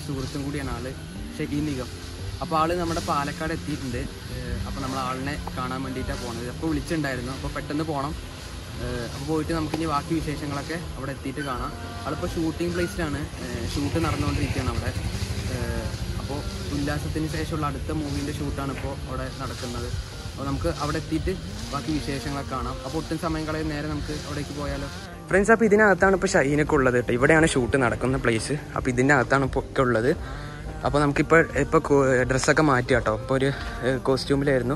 സുഹൃത്തും കൂടിയാണ് ആള് ഷഹീൻ നിഗം അപ്പോൾ ആള് നമ്മുടെ പാലക്കാട് എത്തിയിട്ടുണ്ട് അപ്പോൾ നമ്മൾ ആളിനെ കാണാൻ വേണ്ടിയിട്ടാണ് പോണത് അപ്പോൾ വിളിച്ചിട്ടുണ്ടായിരുന്നു അപ്പോൾ പെട്ടെന്ന് പോകണം അപ്പോൾ പോയിട്ട് നമുക്ക് ഇനി ബാക്കി വിശേഷങ്ങളൊക്കെ അവിടെ എത്തിയിട്ട് കാണാം ആളിപ്പോൾ ഷൂട്ടിംഗ് പ്ലേസിലാണ് ഷൂട്ട് നടന്നുകൊണ്ടിരിക്കുകയാണ് അവിടെ അപ്പോൾ ഉല്ലാസത്തിന് ശേഷമുള്ള അടുത്ത മൂവീൻ്റെ ഷൂട്ടാണ് ഇപ്പോൾ അവിടെ നടക്കുന്നത് അപ്പോൾ നമുക്ക് അവിടെ എത്തിയിട്ട് ബാക്കി വിശേഷങ്ങളൊക്കെ കാണാം അപ്പോൾ ഒട്ടും സമയം കളയും നേരെ നമുക്ക് അവിടേക്ക് പോയാലോ ഫ്രണ്ട്സ് അപ്പോൾ ഇതിനകത്താണ് ഇപ്പോൾ ഷൈനൊക്കെ ഉള്ളത് കേട്ടോ ഇവിടെയാണ് ഷൂട്ട് നടക്കുന്ന പ്ലേസ് അപ്പോൾ ഇതിൻ്റെ അകത്താണ് ഇപ്പോൾ ഒക്കെ ഉള്ളത് അപ്പോൾ നമുക്കിപ്പോൾ ഇപ്പോൾ ഡ്രസ്സൊക്കെ മാറ്റി കേട്ടോ ഇപ്പോൾ ഒരു കോസ്റ്റ്യൂമിലായിരുന്നു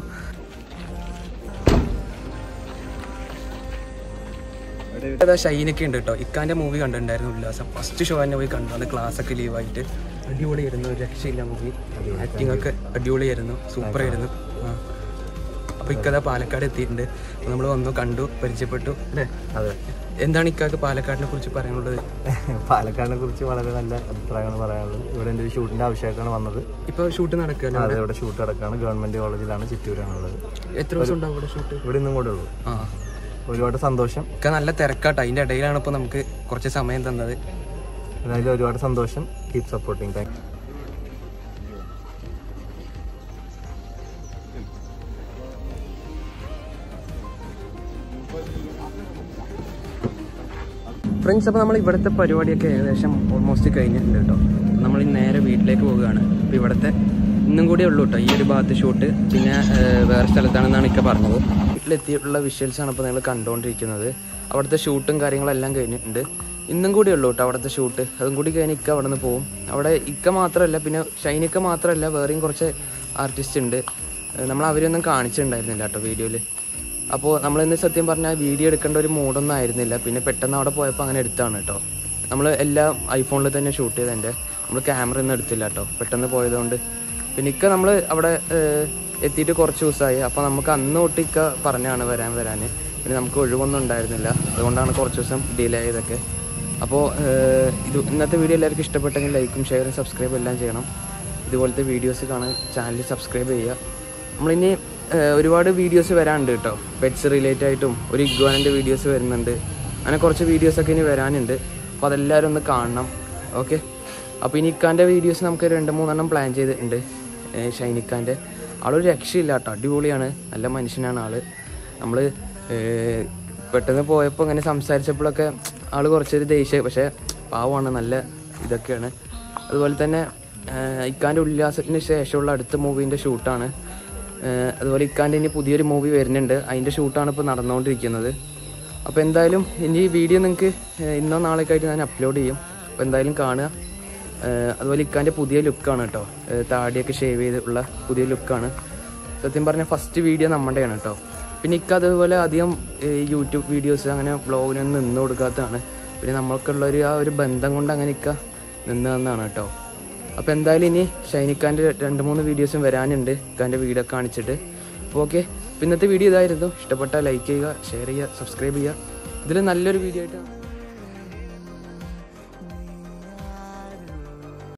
അതാ ഷൈനൊക്കെ ഉണ്ട് കേട്ടോ ഇക്കാൻ്റെ മൂവി കണ്ടിട്ടുണ്ടായിരുന്നു ഉല്ലാസം ഫസ്റ്റ് ഷോ തന്നെ പോയി കണ്ടു അത് ക്ലാസ് ഒക്കെ ലീവായിട്ട് അടിപൊളിയായിരുന്നു ഒരു രക്ഷയില്ല മൂവി ആക്ടിംഗ് ഒക്കെ അടിപൊളിയായിരുന്നു സൂപ്പർ ആയിരുന്നു ആ അപ്പോൾ ഇക്കതാ പാലക്കാട് എത്തിയിട്ടുണ്ട് അപ്പോൾ നമ്മൾ വന്നു കണ്ടു പരിചയപ്പെട്ടു അല്ലേ അതെ എന്താണ് ഇക്കാക്ക് പാലക്കാടിനെ കുറിച്ച് പറയാനുള്ളത് പാലക്കാടിനെ കുറിച്ച് വളരെ നല്ല അഭിപ്രായമാണ് പറയാനുള്ളത് ഇവിടെ എൻ്റെ ഒരു ഷൂട്ടിൻ്റെ ആവശ്യമായിട്ടാണ് വന്നത് ഇപ്പോൾ ഷൂട്ട് നടക്കുകയല്ലോ അതെ ഇവിടെ ഷൂട്ട് നടക്കുകയാണ് ഗവൺമെൻറ് കോളേജിലാണ് ചിറ്റൂരാണുള്ളത് എത്ര ദിവസം ഉണ്ടാവും ഇവിടെ ഷൂട്ട് ഇവിടെ ഇന്നും കൂടെ ഉള്ളൂ ആ ഒരുപാട് സന്തോഷം ഒക്കെ നല്ല തിരക്കാട്ടോ അതിൻ്റെ ഇടയിലാണ് ഇപ്പോൾ നമുക്ക് കുറച്ച് സമയം തന്നത് അതിൽ ഒരുപാട് സന്തോഷം കീപ് സപ്പോർട്ടിങ് താങ്ക് ഫ്രണ്ട്സ് അപ്പോൾ നമ്മൾ ഇവിടുത്തെ പരിപാടിയൊക്കെ ഏകദേശം ഓൾമോസ്റ്റ് കഴിഞ്ഞിട്ടുണ്ട് കേട്ടോ നമ്മൾ ഇനി നേരെ വീട്ടിലേക്ക് പോവുകയാണ് അപ്പോൾ ഇവിടുത്തെ ഇന്നും കൂടി ഉള്ളൂ കേട്ടോ ഈ ഒരു ഭാഗത്ത് ഷൂട്ട് പിന്നെ ഏഹ്, വേറെ സ്ഥലത്താണെന്നാണ് ഇക്ക പറഞ്ഞത് വീട്ടിലെത്തിയിട്ടുള്ള വിഷ്വൽസാണ് ഇപ്പോൾ നിങ്ങൾ കണ്ടുകൊണ്ടിരിക്കുന്നത് അവിടുത്തെ ഷൂട്ടും കാര്യങ്ങളെല്ലാം കഴിഞ്ഞിട്ടുണ്ട് ഇന്നും കൂടി ഉള്ളൂ കേട്ടോ അവിടുത്തെ ഷൂട്ട് അതും കൂടി കഴിഞ്ഞ് ഇക്ക അവിടെ നിന്ന് പോകും അവിടെ ഇക്ക മാത്രമല്ല പിന്നെ ഷൈനിക്ക മാത്രമല്ല വേറെയും കുറച്ച് ആർട്ടിസ്റ്റ് ഉണ്ട് ഏഹ്, നമ്മൾ അവരൊന്നും കാണിച്ചിട്ടുണ്ടായിരുന്നില്ല കേട്ടോ വീഡിയോയിൽ അപ്പോൾ നമ്മളിന്ന് സത്യം പറഞ്ഞാൽ വീഡിയോ എടുക്കേണ്ട ഒരു മൂഡൊന്നും ആയിരുന്നില്ല പിന്നെ പെട്ടെന്ന് അവിടെ പോയപ്പോൾ അങ്ങനെ എടുത്താണ് കേട്ടോ നമ്മൾ എല്ലാം ഐഫോണിൽ തന്നെ ഷൂട്ട് ചെയ്തതിൻ്റെ നമ്മൾ ക്യാമറ ഒന്നും എടുത്തില്ല കേട്ടോ പെട്ടെന്ന് പോയതുകൊണ്ട് പിന്നെ ഇക്ക നമ്മൾ അവിടെ ഏഹ്, എത്തിയിട്ട് കുറച്ച് ദിവസമായി അപ്പോൾ നമുക്ക് അന്ന് തൊട്ട് ഇക്ക പറഞ്ഞാണ് വരാൻ വരാൻ പിന്നെ നമുക്ക് ഒഴിവൊന്നും ഉണ്ടായിരുന്നില്ല അതുകൊണ്ടാണ് കുറച്ച് ദിവസം ഡിലേ ആയതൊക്കെ അപ്പോൾ ഏഹ്, ഇത് ഇന്നത്തെ വീഡിയോ എല്ലാവർക്കും ഇഷ്ടപ്പെട്ടെങ്കിൽ ലൈക്കും ഷെയറും സബ്സ്ക്രൈബും എല്ലാം ചെയ്യണം ഇതുപോലത്തെ വീഡിയോസ് കാണാൻ ചാനൽ സബ്സ്ക്രൈബ് ചെയ്യുക നമ്മളിനി ഏഹ്, ഒരുപാട് വീഡിയോസ് വരാനുണ്ട് കേട്ടോ പെറ്റ്സ് റിലേറ്റ് ആയിട്ടും ഒരു ഇഗ്വാനിൻ്റെ വീഡിയോസ് വരുന്നുണ്ട് അങ്ങനെ കുറച്ച് വീഡിയോസൊക്കെ ഇനി വരാനുണ്ട് അപ്പോൾ അതെല്ലാവരും ഒന്ന് കാണണം ഓക്കെ അപ്പോൾ ഇനി ഇക്കാൻ്റെ വീഡിയോസ് നമുക്ക് രണ്ട് മൂന്നെണ്ണം പ്ലാൻ ചെയ്തിട്ടുണ്ട് ഏഹ്, ഷൈനിക്കാൻ്റെ ആളൊരു രക്ഷയില്ല കേട്ടോ അടിപൊളിയാണ് നല്ല മനുഷ്യനാണ് ആള് നമ്മൾ പെട്ടെന്ന് പോയപ്പോൾ ഇങ്ങനെ സംസാരിച്ചപ്പോഴൊക്കെ ആള് കുറച്ചൊരു ദേഷ്യം പക്ഷേ പാവമാണ് നല്ല ഇതൊക്കെയാണ് അതുപോലെ തന്നെ ഏഹ്, ഇക്കാൻ്റെ ഉല്ലാസത്തിന് ശേഷമുള്ള അടുത്ത മൂവീൻ്റെ ഷൂട്ടാണ് ഏഹ്, അതുപോലെ ഇക്കാൻ്റെ ഇനി പുതിയൊരു മൂവി വരുന്നുണ്ട് അതിൻ്റെ ഷൂട്ടാണ് ഇപ്പോൾ നടന്നുകൊണ്ടിരിക്കുന്നത് അപ്പോൾ എന്തായാലും ഇനി ഈ വീഡിയോ നിങ്ങൾക്ക് ഇന്നോ നാളേക്ക് ആയിട്ട് ഞാൻ അപ്ലോഡ് ചെയ്യും അപ്പോൾ എന്തായാലും കാണുക ഏഹ്, അതുപോലെ ഇക്കാൻ്റെ പുതിയ ലുക്കാണ് കേട്ടോ ഏഹ്, താടിയൊക്കെ ഷേവ് ചെയ്തിട്ടുള്ള പുതിയ ലുക്കാണ് സത്യം പറഞ്ഞാൽ ഫസ്റ്റ് വീഡിയോ നമ്മുടെയാണ് കേട്ടോ പിന്നെ ഇക്ക അതുപോലെ അധികം ഏഹ്, യൂട്യൂബ് വീഡിയോസ് അങ്ങനെ വ്ളോഗിനൊന്നും നിന്ന് കൊടുക്കാത്തതാണ് പിന്നെ നമ്മൾക്കുള്ള ഒരു ആ ഒരു ബന്ധം കൊണ്ട് അങ്ങനെ ഇക്ക നിന്ന് തന്നാണ് കേട്ടോ അപ്പോൾ എന്തായാലും ഇനി ഷൈനിക്കാൻ്റെ രണ്ട് മൂന്ന് വീഡിയോസും വരാനുണ്ട് ഇക്കാൻ്റെ വീഡിയോ കാണിച്ചിട്ട് അപ്പോൾ ഓക്കെ ഇന്നത്തെ വീഡിയോ ഇതായിരുന്നു ഇഷ്ടപ്പെട്ടാൽ ലൈക്ക് ചെയ്യുക ഷെയർ ചെയ്യുക സബ്സ്ക്രൈബ് ചെയ്യുക ഇതിൽ നല്ലൊരു വീഡിയോ ആയിട്ട്